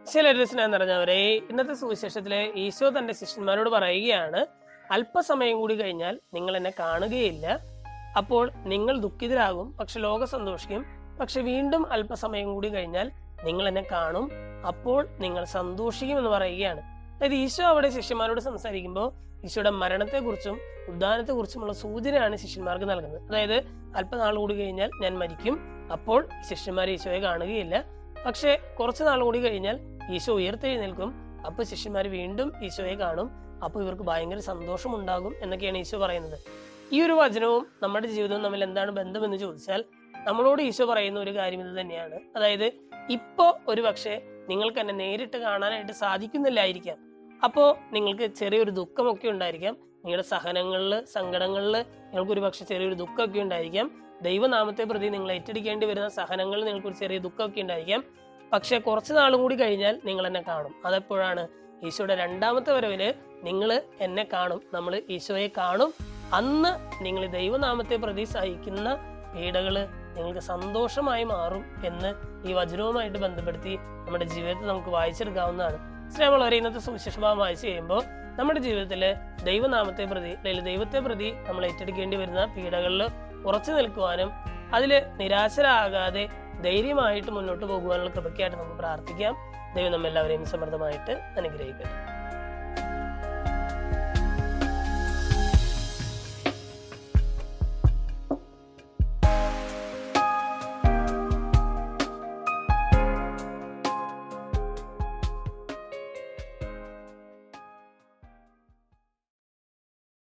ചില സ്നേഹം നിറഞ്ഞവരെ ഇന്നത്തെ സുവിശേഷത്തിലെ ഈശോ തന്റെ ശിഷ്യന്മാരോട് പറയുകയാണ് അല്പസമയം കൂടി കഴിഞ്ഞാൽ നിങ്ങൾ എന്നെ കാണുകയില്ല അപ്പോൾ നിങ്ങൾ ദുഃഖിതരാകും പക്ഷെ ലോകം സന്തോഷിക്കും പക്ഷെ വീണ്ടും അല്പസമയം കൂടി കഴിഞ്ഞാൽ നിങ്ങൾ എന്നെ കാണും അപ്പോൾ നിങ്ങൾ സന്തോഷിക്കും എന്ന് പറയുകയാണ് അതായത് ഈശോ അവിടെ ശിഷ്യന്മാരോട് സംസാരിക്കുമ്പോൾ ഈശോയുടെ മരണത്തെക്കുറിച്ചും ഉദ്ധാനത്തെക്കുറിച്ചുമുള്ള സൂചനയാണ് ശിഷ്യന്മാർക്ക് നൽകുന്നത് അതായത് അല്പനാൾ കൂടി കഴിഞ്ഞാൽ ഞാൻ മരിക്കും അപ്പോൾ ശിഷ്യന്മാർ ഈശോയെ കാണുകയില്ല പക്ഷെ കുറച്ച് നാൾ കൂടി കഴിഞ്ഞാൽ ഈശോ ഉയർത്തെഴുന്നേൽക്കും അപ്പൊ ശിഷ്യന്മാർ വീണ്ടും ഈശോയെ കാണും അപ്പോൾ ഇവർക്ക് ഭയങ്കര സന്തോഷം ഉണ്ടാകും എന്നൊക്കെയാണ് ഈശോ പറയുന്നത് ഈ ഒരു വചനവും നമ്മുടെ ജീവിതവും തമ്മിൽ എന്താണ് ബന്ധമെന്ന് ചോദിച്ചാൽ നമ്മളോട് ഈശോ പറയുന്ന ഒരു കാര്യം ഇത് തന്നെയാണ് അതായത് ഇപ്പോ ഒരു പക്ഷേ നിങ്ങൾക്ക് എന്നെ നേരിട്ട് കാണാനായിട്ട് സാധിക്കുന്നില്ലായിരിക്കാം അപ്പോ നിങ്ങൾക്ക് ചെറിയൊരു ദുഃഖമൊക്കെ ഉണ്ടായിരിക്കാം നിങ്ങളുടെ സഹനങ്ങളിൽ സങ്കടങ്ങളിൽ നിങ്ങൾക്ക് ഒരു പക്ഷെ ചെറിയൊരു ദുഃഖമൊക്കെ ഉണ്ടായിരിക്കാം ദൈവനാമത്തെ പ്രതി നിങ്ങൾ ഏറ്റെടുക്കേണ്ടി വരുന്ന സഹനങ്ങളിൽ നിങ്ങൾക്ക് ഒരു ചെറിയ ദുഃഖമൊക്കെ ഉണ്ടായിരിക്കാം പക്ഷെ കുറച്ച് നാളും കൂടി കഴിഞ്ഞാൽ നിങ്ങൾ എന്നെ കാണും അതെപ്പോഴാണ് ഈശോയുടെ രണ്ടാമത്തെ വരവില് നിങ്ങൾ എന്നെ കാണും നമ്മൾ ഈശോയെ കാണും അന്ന് നിങ്ങൾ ദൈവനാമത്തെ പ്രതി സഹിക്കുന്ന പീഡകള് നിങ്ങൾക്ക് സന്തോഷമായി മാറും എന്ന് ഈ വചനവുമായിട്ട് ബന്ധപ്പെടുത്തി നമ്മുടെ ജീവിതത്തിൽ നമുക്ക് വായിച്ചെടുക്കാവുന്നതാണ് സ്നേഹമുള്ളവരെ ഇന്നത്തെ സുവിശേഷ ഭാഗം വായിച്ചു കഴിയുമ്പോൾ നമ്മുടെ ജീവിതത്തിൽ ദൈവനാമത്തെ പ്രതി അല്ലെങ്കിൽ ദൈവത്തെ പ്രതി നമ്മൾ ഏറ്റെടുക്കേണ്ടി വരുന്ന പീഡകളിൽ ഉറച്ചു നിൽക്കുവാനും അതിൽ നിരാശരാകാതെ ധൈര്യമായിട്ട് മുന്നോട്ട് പോകുവാനുള്ള കൃപയ്ക്കായിട്ട് നമുക്ക് പ്രാർത്ഥിക്കാം ദൈവം നമ്മെല്ലാവരെയും സമൃദ്ധമായിട്ട് അനുഗ്രഹിക്കട്ടെ